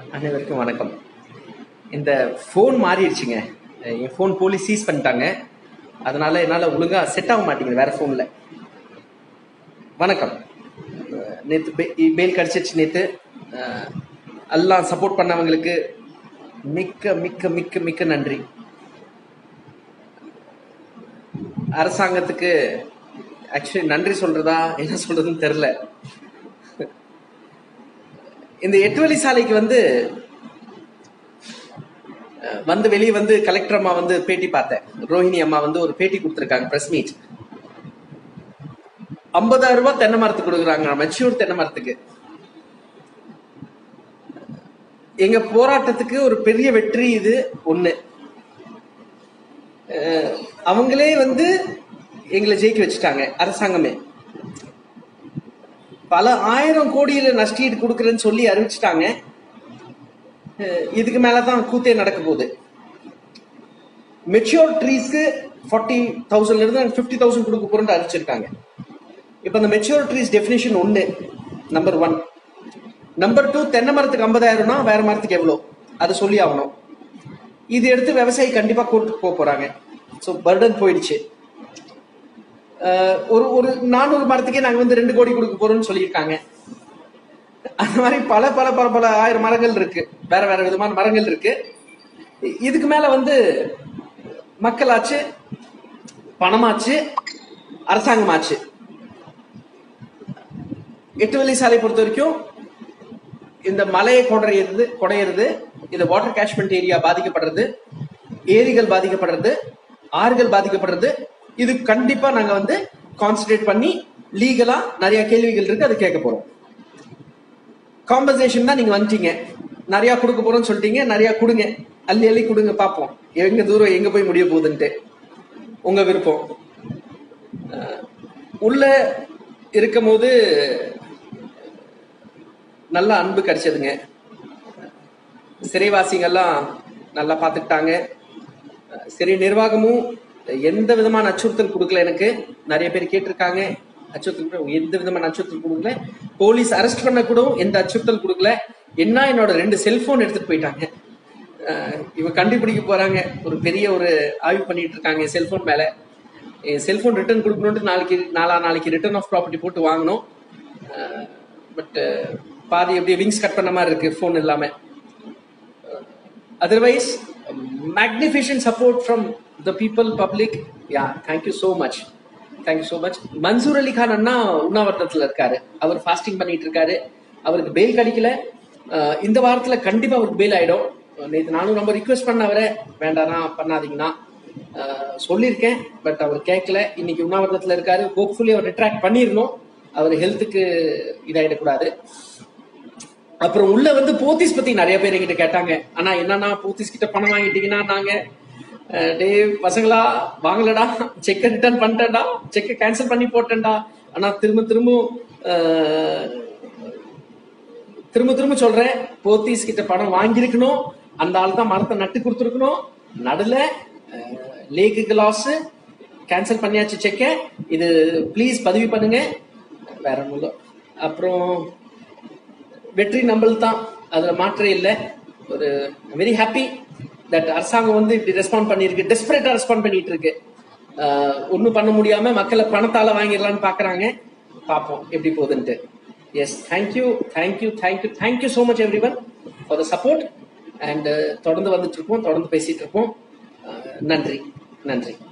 அனைவருக்கும் வணக்கம் இந்த ஃபோன் மாறிடுச்சுங்க என் ஃபோன் போலீஸ் சீஸ் பண்ணிட்டாங்க அதனால என்னால் ஒழுங்கா செட் ஆக மாட்டேங்குது வேற ஃபோனில் வணக்கம் நேற்று பெயில் கிடச்சிருச்சு நேற்று எல்லாம் சப்போர்ட் பண்ணவங்களுக்கு மிக்க மிக்க மிக்க மிக்க நன்றி அரசாங்கத்துக்கு ஆக்சுவலி நன்றி சொல்றதா என்ன சொல்றதுன்னு தெரில இந்த எட்டு வழி சாலைக்கு வந்து அஹ், வந்து வெளியே வந்து கலெக்டர் அம்மா வந்து பேட்டி பார்த்தேன் ரோஹிணி அம்மா வந்து ஒரு பேட்டி கொடுத்துருக்காங்க பிரஸ் மீட் ஐம்பதாயிரம் ரூபாய் தென்னை மரத்துக்கு கொடுக்குறாங்க மெச்சூர் தென்னை மரத்துக்கு எங்க போராட்டத்துக்கு ஒரு பெரிய வெற்றி இது ஒண்ணு அஹ், அவங்களே வந்து எங்களை ஜெயிக்க வச்சுட்டாங்க அரசாங்கமே பல ஆயிரம் கோடியில நஷ்டீடு கொடுக்குறேன்னு சொல்லி அறிவிச்சிட்டாங்க அஹ், இதுக்கு மேலதான் கூத்தே நடக்க போகுது மெச்சூர் ட்ரீஸ்க்கு ஃபார்ட்டி தௌசண்ட்ல இருந்து ஃபிஃப்டி தௌசண்ட் கொடுக்க போறோம்னு அறிவிச்சிருக்காங்க இப்போ அந்த மெச்சூர் ட்ரீஸ் டெஃபினேஷன் ஒன்று நம்பர் ஒன் நம்பர் டூ தென்னை மரத்துக்கு ஐம்பதாயிரம்னா வேற மரத்துக்கு எவ்வளோ அதை சொல்லி ஆகணும் இது எடுத்து விவசாயி கண்டிப்பா கோர்ட்டுக்கு போக போறாங்க ஸோ பர்டன் போயிடுச்சு அஹ், ஒரு ஒரு நானூறு மரத்துக்கே நாங்க வந்து ரெண்டு கோடி கொடுக்க போறோம்னு சொல்லியிருக்காங்க அந்த மாதிரி பல பல பல பல ஆயிரம் மரங்கள் இருக்கு வேற வேற விதமான மரங்கள் இருக்கு இ- இதுக்கு மேல வந்து மக்களாச்சு பணமாச்சு அரசாங்கமாச்சு எட்டு வழி சாலை பொறுத்த வரைக்கும் இந்த மலையை குடையிறது குடையிறது இந்த வாட்டர் கேஷ்மெண்ட் ஏரியா பாதிக்கப்படுறது ஏரிகள் பாதிக்கப்படுறது ஆறுகள் பாதிக்கப்படுறது இது கண்டிப்பா நாங்க வந்து கான்சன்ட்ரேட் பண்ணி லீகலா நிறைய கேள்விகள் இருக்கு அது கேட்க போறோம் காம்பன்சேஷன் தான் நீங்க வந்துட்டீங்க நிறைய கொடுக்க போறோம்னு சொல்லிட்டீங்க நிறைய கொடுங்க அள்ளி அள்ளி கொடுங்க பார்ப்போம் எங்க தூரம் எங்க போய் முடிய போகுதுன்ட்டு உங்க விருப்பம் அஹ், உள்ள இருக்கும் போது நல்ல அன்பு கிடைச்சதுங்க சிறைவாசிகள்லாம் நல்லா பார்த்துக்கிட்டாங்க அஹ், சிறை நிர்வாகமும் எந்த விதமான அச்சுறுத்தல் கொடுக்கல எனக்கு நிறைய பேர் கேட்டிருக்காங்க அச்சுறுத்தல் கூட எந்த விதமான அச்சுறுத்தல் கொடுக்கல போலீஸ் அரெஸ்ட் பண்ண கூட எந்த அச்சுறுத்தல் கொடுக்கல என்ன என்னோட ரெண்டு செல்போன் எடுத்துட்டு போயிட்டாங்க அஹ், இவங்க கண்டுபிடிக்க போறாங்க ஒரு பெரிய ஒரு ஆய்வு பண்ணிட்டு இருக்காங்க என் செல்போன் மேல என் செல்போன் ரிட்டர்ன் கொடுக்கணும்ட்டு நாளைக்கு நாளா நாளைக்கு ரிட்டர்ன் ஆஃப் ப்ராப்பர்ட்டி போட்டு வாங்கணும் பட் பாதி அப்படியே விங்ஸ் கட் பண்ண மாதிரி இருக்கு ஃபோன் இல்லாம otherwise magnification support from the people public yeah thank you so much thank you so much Mansoor Ali Khan அண்ணா உண்ணாவிரதத்தில் இருக்காரு அவர் ஃபாஸ்டிங் பண்ணிட்டு இருக்காரு அவருக்கு பெயில் கிடைக்கல அஹ் இந்த வாரத்துல கண்டிப்பா அவருக்கு பெயில் ஆயிடும் நேற்று நானும் ரொம்ப ரிக்வெஸ்ட் பண்ண அவரை வேண்டாம் பண்ணாதீங்கன்னா அஹ் சொல்லியிருக்கேன் பட் அவர் கேட்கல இன்னைக்கு உண்ணாவிரதத்தில் இருக்காரு ஹோப்ஃபுல்லி அவர் ரிட்ராக்ட் பண்ணிடணும் அவர் ஹெல்த்துக்கு இதாயிடக்கூடாது அப்புறம் உள்ள வந்து போத்தீஸ் பத்தி நிறைய பேர் என்கிட்ட கேட்டாங்க ஆனா என்னன்னா போத்தீஸ் கிட்ட பணம் வாங்கிட்டீங்கன்னா நாங்க அஹ், டேய் பசங்களா வாங்கலடா செக்கை ரிட்டர்ன் பண்ணிட்டேன்டா செக்கை கேன்சல் பண்ணி போட்டேன்டா ஆனா திரும்ப திரும்ப அஹ், திரும்ப திரும்ப சொல்றேன் போத்தீஸ் கிட்ட பணம் வாங்கியிருக்கணும் அந்த ஆள் தான் மரத்தை நட்டு கொடுத்துருக்கணும் நடுல லேக்குக்கு லாஸ் கேன்சல் பண்ணியாச்சு செக்க இது ப்ளீஸ் பதிவு பண்ணுங்க வேற ஒண்ணும் இல்ல. அப்புறம் வெற்றி நம்மள் தான் அதுல மாற்றே இல்லை ஒரு வெரி ஹாப்பி தட் அரசாங்கம் வந்து இப்படி ரெஸ்பாண்ட் பண்ணியிருக்கு டெஸ்பரேட்டா ரெஸ்பாண்ட் பண்ணிட்டு இருக்கு ஒன்றும் பண்ண முடியாம மக்களை பணத்தால வாங்கிடலாம்னு பாக்குறாங்க பார்ப்போம் எப்படி போகுதுன்ட்டு yes thank you thank you thank you thank you so much everyone for the support and தொடர்ந்து வந்துட்டு இருப்போம் தொடர்ந்து பேசிட்டு இருப்போம் அஹ், நன்றி நன்றி